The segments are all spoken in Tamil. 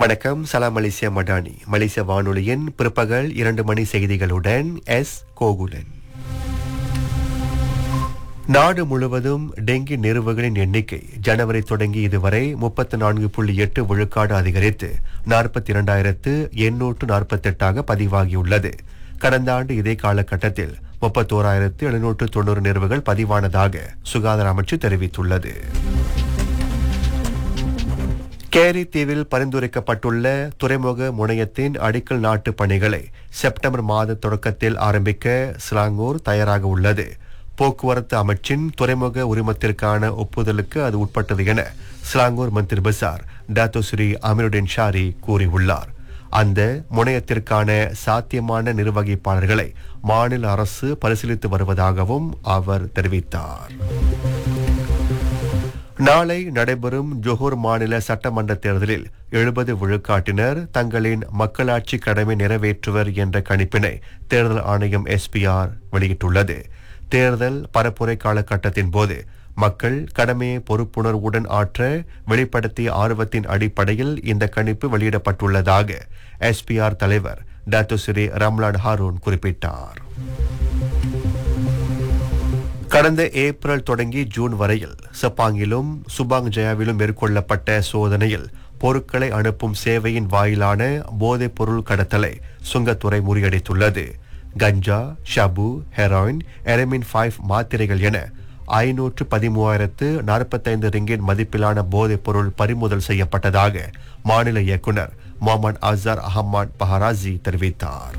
வணக்கம் சலாம் மலேசியா மடானி மலேசிய வானொலியின் பிற்பகல் இரண்டு மணி செய்திகளுடன் எஸ் கோகுலன் நாடு முழுவதும் டெங்கி நிறுவுகளின் எண்ணிக்கை ஜனவரி தொடங்கி இதுவரை முப்பத்து நான்கு புள்ளி எட்டு விழுக்காடு அதிகரித்து நாற்பத்தி இரண்டாயிரத்து எண்ணூற்று நாற்பத்தெட்டாக பதிவாகியுள்ளது கடந்த ஆண்டு இதே காலகட்டத்தில் முப்பத்தோராயிரத்து எழுநூற்று தொண்ணூறு நிறுவுகள் பதிவானதாக சுகாதார அமைச்சு தெரிவித்துள்ளது கேரி தீவில் பரிந்துரைக்கப்பட்டுள்ள துறைமுக முனையத்தின் அடிக்கல் நாட்டு பணிகளை செப்டம்பர் மாத தொடக்கத்தில் ஆரம்பிக்க சிலாங்கூர் தயாராக உள்ளது போக்குவரத்து அமைச்சின் துறைமுக உரிமத்திற்கான ஒப்புதலுக்கு அது உட்பட்டது என Selangor Menteri Besar Dato Seri Amirudin Shari கூறியுள்ளார் அந்த முனையத்திற்கான சாத்தியமான நிர்வகிப்பாளர்களை மாநில அரசு பரிசீலித்து வருவதாகவும் அவர் தெரிவித்தார் நாளை நடைபெறும் ஜொஹூர் மாநில சட்டமன்ற தேர்தலில் எழுபது விழுக்காட்டினர் தங்களின் மக்களாட்சி கடமை நிறைவேற்றுவர் என்ற கணிப்பினை தேர்தல் ஆணையம் எஸ்பிஆர் வெளியிட்டுள்ளது தேர்தல் பரப்புரை காலகட்டத்தின் போது மக்கள் கடமையை பொறுப்புணர்வுடன் ஆற்ற வெளிப்படுத்திய ஆர்வத்தின் அடிப்படையில் இந்த கணிப்பு வெளியிடப்பட்டுள்ளதாக எஸ்பிஆர் தலைவர் டாக்டர் ஸ்ரீ ரம்லான் ஹாரூன் குறிப்பிட்டார் கடந்த ஏப்ரல் தொடங்கி ஜூன் வரையில் சப்பாங்கிலும் சுபாங் ஜயாவிலும் மேற்கொள்ளப்பட்ட சோதனையில் பொருட்களை அனுப்பும் சேவையின் வாயிலான போதைப் பொருள் கடத்தலை சுங்கத்துறை முறியடித்துள்ளது கஞ்சா ஷபு ஹெராயின் எரமின் ஃபைவ் மாத்திரைகள் என ஐநூற்று பதிமூவாயிரத்து நாற்பத்தைந்து ரிங்கின் மதிப்பிலான போதைப் பொருள் பறிமுதல் செய்யப்பட்டதாக மாநில இயக்குனர் முகமது அசார் அஹமத் பஹராசி தெரிவித்தார்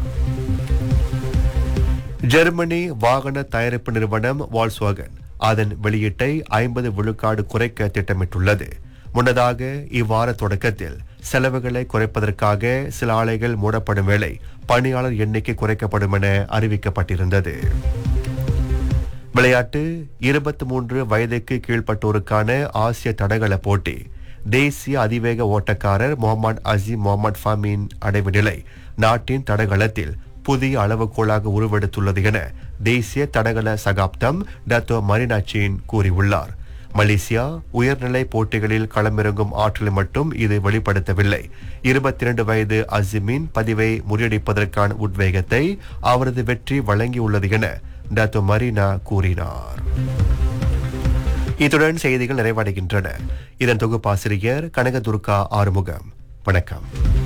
ஜெர்மனி வாகன தயாரிப்பு நிறுவனம் வால்ஸ்வாகன் அதன் வெளியீட்டை ஐம்பது விழுக்காடு குறைக்க திட்டமிட்டுள்ளது முன்னதாக இவ்வார தொடக்கத்தில் செலவுகளை குறைப்பதற்காக சில ஆலைகள் மூடப்படும் வேளை பணியாளர் எண்ணிக்கை குறைக்கப்படும் என அறிவிக்கப்பட்டிருந்தது விளையாட்டு இருபத்தி மூன்று வயதுக்கு கீழ்ப்பட்டோருக்கான ஆசிய தடகள போட்டி தேசிய அதிவேக ஓட்டக்காரர் முகமது அசீம் முகமது ஃபமீன் அடைவு நிலை நாட்டின் தடகளத்தில் புதிய அளவுகோலாக உருவெடுத்துள்ளது என தேசிய தடகள சகாப்தம் டத்தோ மரினாச்சின் கூறியுள்ளார் மலேசியா உயர்நிலை போட்டிகளில் களமிறங்கும் ஆற்றலை மட்டும் இது வெளிப்படுத்தவில்லை இருபத்தி இரண்டு வயது அசிமின் பதிவை முறியடிப்பதற்கான உத்வேகத்தை அவரது வெற்றி வழங்கியுள்ளது என டத்தோ மரீனா கூறினார் இத்துடன் செய்திகள் நிறைவடைகின்றன இதன் தொகுப்பாசிரியர் கனகதுர்கா ஆறுமுகம் வணக்கம்